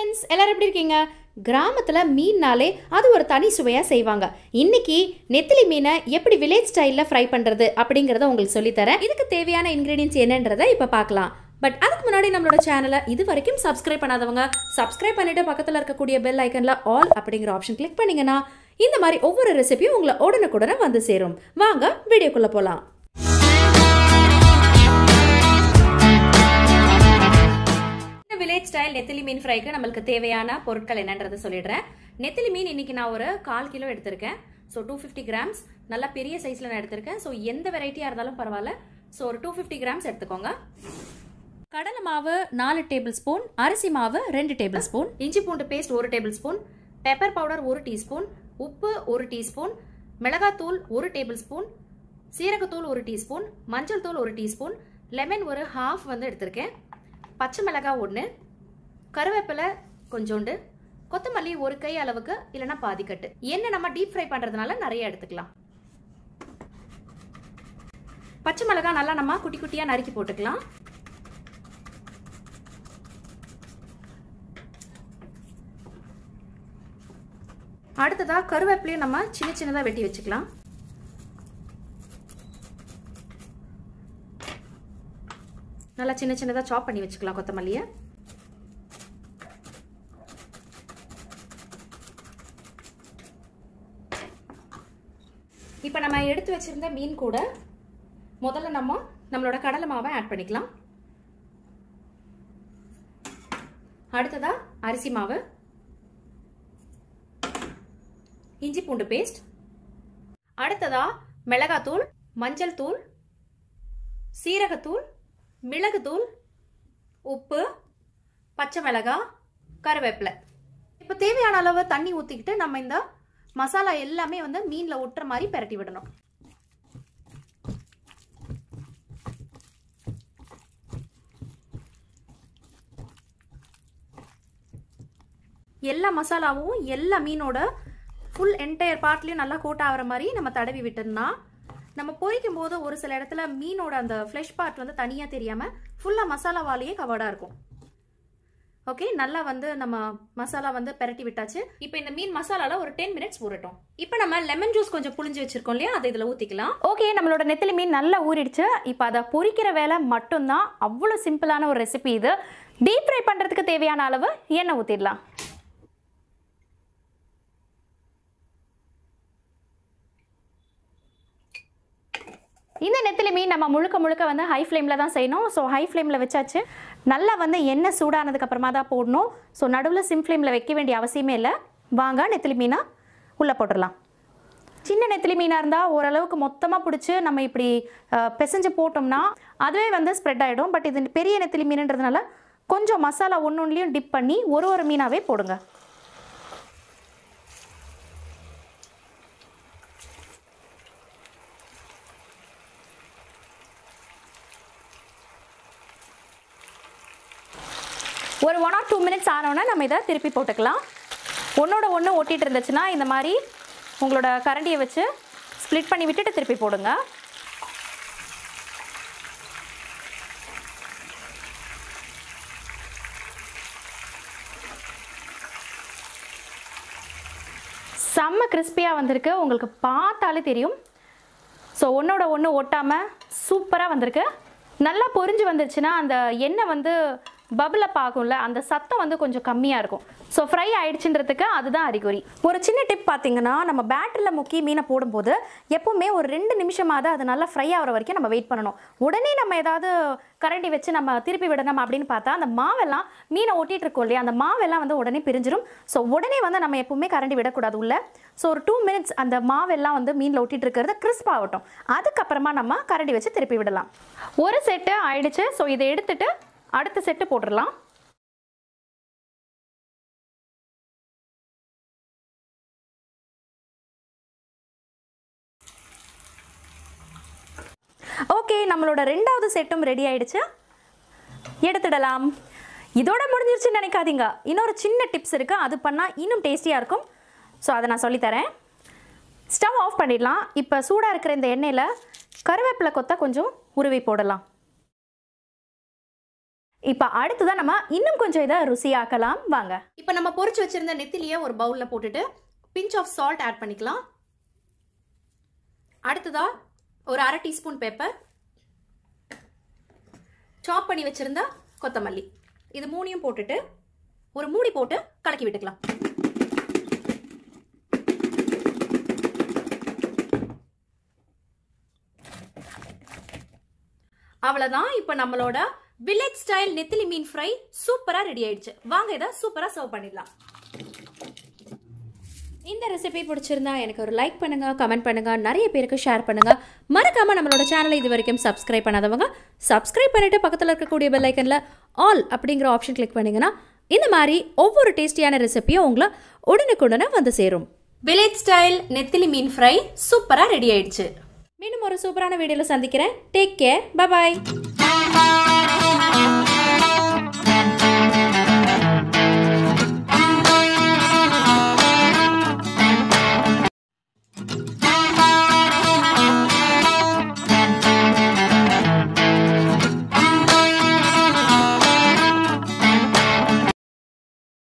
friends எல்லாரும் எப்படி இருக்கீங்க கிராமத்தில் மீன்னாலே அது ஒரு தனி சுவையாக செய்வாங்க இன்னைக்கு நெத்திலி மீனை எப்படி வில்லேஜ் ஸ்டைலில் ஃப்ரை பண்ணுறது அப்படிங்கிறத உங்களுக்கு சொல்லித்தரேன் இதுக்கு தேவையான இன்க்ரீடியன்ஸ் என்னன்றதை இப்போ பார்க்கலாம் பட் அதுக்கு முன்னாடி நம்மளோட சேனலை இது வரைக்கும் சப்ஸ்கிரைப் பண்ணாதவங்க சப்ஸ்கிரைப் பண்ணிட்டு பக்கத்தில் இருக்கக்கூடிய பெல் ஐக்கனில் ஆல் அப்படிங்கிற ஆப்ஷன் கிளிக் பண்ணீங்கன்னா இந்த மாதிரி ஒவ்வொரு ரெசிபியும் உங்களை உடனுக்குடனே வந்து சேரும் வாங்க வீடியோக்குள்ளே போகலாம் இந்த வில்லேஜ் ஸ்டைல் நெத்திலி மீன் ஃப்ரைக்கு நம்மளுக்கு தேவையான பொருட்கள் என்னன்றதை சொல்லிடுறேன் நெத்திலி மீன் இன்னைக்கு நான் ஒரு கால் கிலோ எடுத்திருக்கேன் ஸோ டூ ஃபிஃப்டி கிராம்ஸ் நல்லா பெரிய சைஸில் நான் எடுத்திருக்கேன் ஸோ எந்த வெரைட்டியாக இருந்தாலும் பரவாயில்ல ஸோ ஒரு டூ ஃபிஃப்டி கிராம்ஸ் எடுத்துக்கோங்க கடலை மாவு நாலு டேபிள் ஸ்பூன் அரிசி மாவு ரெண்டு டேபிள் ஸ்பூன் இஞ்சி பூண்டு பேஸ்ட் ஒரு டேபிள் ஸ்பூன் பெப்பர் பவுடர் ஒரு டீஸ்பூன் உப்பு ஒரு டீஸ்பூன் மிளகாத்தூள் ஒரு டேபிள் ஸ்பூன் சீரகத்தூள் ஒரு டீஸ்பூன் மஞ்சள் தூள் ஒரு டீஸ்பூன் லெமன் ஒரு ஹாஃப் வந்து எடுத்திருக்கேன் பச்சை மிளகாய் ஒன்று கருவேப்பிலை கொஞ்சோண்டு கொத்தமல்லி ஒரு கை அளவுக்கு இல்லைன்னா பாதிக்கட்டு எண்ணெய் நம்ம டீப் ஃப்ரை பண்ணுறதுனால நிறைய எடுத்துக்கலாம் பச்சை மிளகாய் நல்லா நம்ம குட்டி குட்டியாக நறுக்கி போட்டுக்கலாம் அடுத்ததாக கருவேப்பிலையும் நம்ம சின்ன சின்னதாக வெட்டி வச்சுக்கலாம் நல்லா சின்ன சின்னதாக சாப் பண்ணி வச்சுக்கலாம் கொத்தமல்லியை இப்போ நம்ம எடுத்து வச்சிருந்த மீன் கூட முதல்ல நம்ம நம்மளோட கடலை மாவை ஆட் பண்ணிக்கலாம் அடுத்ததா அரிசி மாவு இஞ்சி பூண்டு பேஸ்ட் அடுத்ததா மிளகாத்தூள் மஞ்சள் தூள் சீரகத்தூள் மிளகுத்தூள் உப்பு பச்சை மிளகாய் கருவேப்பிலை இப்போ தேவையான அளவு தண்ணி ஊற்றிக்கிட்டு நம்ம இந்த மசாலா எல்லாமே வந்து மீனில் ஒட்டுற மாதிரி பெரட்டி விடணும் எல்லா மசாலாவும் எல்லா மீனோட ஃபுல் என்டையர் பார்ட்லேயும் நல்லா கோட் ஆகிற மாதிரி நம்ம தடவி விட்டோம்னா நம்ம பொரிக்கும் போது ஒரு சில இடத்துல மீனோட அந்த ஃப்ளஷ் பார்ட் வந்து தனியாக தெரியாமல் ஃபுல்லாக மசாலாவாலேயே கவர்டாக இருக்கும் ஓகே நல்லா வந்து நம்ம மசாலா வந்து பெரட்டி விட்டாச்சு இப்போ இந்த மீன் மசாலால ஒரு டென் மினிட்ஸ் ஊறட்டும் இப்போ நம்ம லெமன் ஜூஸ் கொஞ்சம் புளிஞ்சு வச்சிருக்கோம் இல்லையா அதை இதில் ஊற்றிக்கலாம் ஓகே நம்மளோட நெத்திலி மீன் நல்லா ஊறிடுச்சு இப்போ அதை பொரிக்கிற வேலை மட்டும்தான் அவ்வளோ சிம்பிளான ஒரு ரெசிபி இது டீப் ஃப்ரை பண்ணுறதுக்கு தேவையான அளவு எண்ணெய் ஊற்றிடலாம் இந்த நெத்திலி மீன் நம்ம முழுக்க முழுக்க வந்து ஹை ஃப்ளேமில் தான் செய்யணும் ஸோ ஹை ஃப்ளேமில் வச்சாச்சு நல்லா வந்து எண்ணெய் சூடானதுக்கு அப்புறமா தான் போடணும் ஸோ நடுவில் சிம் ஃப்ளேமில் வைக்க வேண்டிய அவசியமே இல்லை வாங்க நெத்திலி மீனை உள்ளே போட்டுடலாம் சின்ன நெத்திலி மீனாக இருந்தால் ஓரளவுக்கு மொத்தமாக பிடிச்சி நம்ம இப்படி அஹ், பிசைஞ்சு போட்டோம்னா அதுவே வந்து ஸ்ப்ரெட் ஆகிடும் பட் இது பெரிய நெத்திலி மீனுன்றதுனால கொஞ்சம் மசாலா ஒன்று ஒன்றுலையும் டிப் பண்ணி ஒரு ஒரு மீனாகவே போடுங்க ஒரு ஒன் ஆர் டூ மினிட்ஸ் ஆனோன்னே நம்ம இதை திருப்பி போட்டுக்கலாம் ஒன்றோட ஒன்று ஒட்டிட்டு இருந்துச்சுன்னா இந்த மாதிரி உங்களோட கரண்டியை வச்சு ஸ்ப்ளிட் பண்ணி விட்டுட்டு திருப்பி போடுங்க செம்ம கிறிஸ்பியாக வந்திருக்கு உங்களுக்கு பார்த்தாலே தெரியும் ஸோ ஒன்றோட ஒன்று ஒட்டாமல் சூப்பராக வந்திருக்கு நல்லா பொரிஞ்சு வந்துருச்சுன்னா அந்த எண்ணெய் வந்து பபிள் அப் ஆகும்ல அந்த சத்தம் வந்து கொஞ்சம் கம்மியாக இருக்கும் ஸோ ஃப்ரை ஆயிடுச்சுன்றதுக்கு அதுதான் அறிகுறி ஒரு சின்ன டிப் பார்த்தீங்கன்னா நம்ம பேட்டரியில் முக்கி மீனை போடும்போது எப்பவுமே ஒரு ரெண்டு நிமிஷமாவது அது நல்லா ஃப்ரை ஆகிற வரைக்கும் நம்ம வெயிட் பண்ணணும் உடனே நம்ம ஏதாவது கரண்டி வச்சு நம்ம திருப்பி விடணும் அப்படின்னு பார்த்தா அந்த மாவெல்லாம் மீனை ஒட்டிட்டு இருக்கோம் இல்லையா அந்த மாவெல்லாம் வந்து உடனே பிரிஞ்சிடும் ஸோ உடனே வந்து நம்ம எப்பவுமே கரண்டி விடக்கூடாது உள்ள ஸோ ஒரு டூ மினிட்ஸ் அந்த மாவெல்லாம் வந்து மீனில் ஒட்டிட்டு இருக்கிறது கிறிஸ்ப் ஆகட்டும் அதுக்கப்புறமா நம்ம கரண்டி வச்சு திருப்பி விடலாம் ஒரு செட்டு ஆயிடுச்சு ஸோ இதை எடுத்துட்டு அடுத்த செட்டு போட்டுடலாம் ஓகே நம்மளோட ரெண்டாவது செட்டும் ரெடி ஆயிடுச்சு எடுத்துடலாம் இதோட முடிஞ்சிருச்சுன்னு நினைக்காதீங்க இன்னொரு சின்ன டிப்ஸ் இருக்குது அது பண்ணால் இன்னும் டேஸ்டியாக இருக்கும் ஸோ அதை நான் சொல்லித்தரேன் ஸ்டவ் ஆஃப் பண்ணிடலாம் இப்போ சூடாக இருக்கிற இந்த எண்ணெயில் கருவேப்பிலை கொத்த கொஞ்சம் உருவி போடலாம் இப்போ அடுத்ததான் நம்ம இன்னும் கொஞ்சம் இதை ருசியாக்கலாம் வாங்க இப்போ நம்ம பொரிச்சு வச்சிருந்த நெத்திலியை ஒரு பவுலில் போட்டுட்டு பிஞ்ச் ஆஃப் சால்ட் ஆட் பண்ணிக்கலாம் அடுத்ததா ஒரு அரை டீஸ்பூன் பேப்பர் சாப் பண்ணி வச்சிருந்த கொத்தமல்லி இது மூணையும் போட்டுட்டு ஒரு மூடி போட்டு கலக்கி விட்டுக்கலாம் அவ்வளோதான் இப்போ நம்மளோட வில்லேஜ் ஸ்டைல் நெத்திலி மீன் ஃப்ரை சூப்பராக ரெடி ஆயிடுச்சு வாங்க இதை சூப்பராக சர்வ் பண்ணிடலாம் இந்த ரெசிபி பிடிச்சிருந்தா எனக்கு ஒரு லைக் பண்ணுங்க கமெண்ட் பண்ணுங்க நிறைய பேருக்கு ஷேர் பண்ணுங்க மறக்காம நம்மளோட சேனலை இது வரைக்கும் சப்ஸ்கிரைப் பண்ணாதவங்க சப்ஸ்கிரைப் பண்ணிட்டு பக்கத்தில் இருக்கக்கூடிய பெல் ஐக்கனில் ஆல் அப்படிங்கிற ஆப்ஷன் கிளிக் பண்ணீங்கன்னா இந்த மாதிரி ஒவ்வொரு டேஸ்டியான ரெசிபியும் உங்களை உடனுக்குடனே வந்து சேரும் வில்லேஜ் ஸ்டைல் நெத்திலி மீன் ஃப்ரை சூப்பராக ரெடி ஆயிடுச்சு மீண்டும் ஒரு சூப்பரான வீடியோவில் சந்திக்கிறேன் டேக் கேர் பபாய்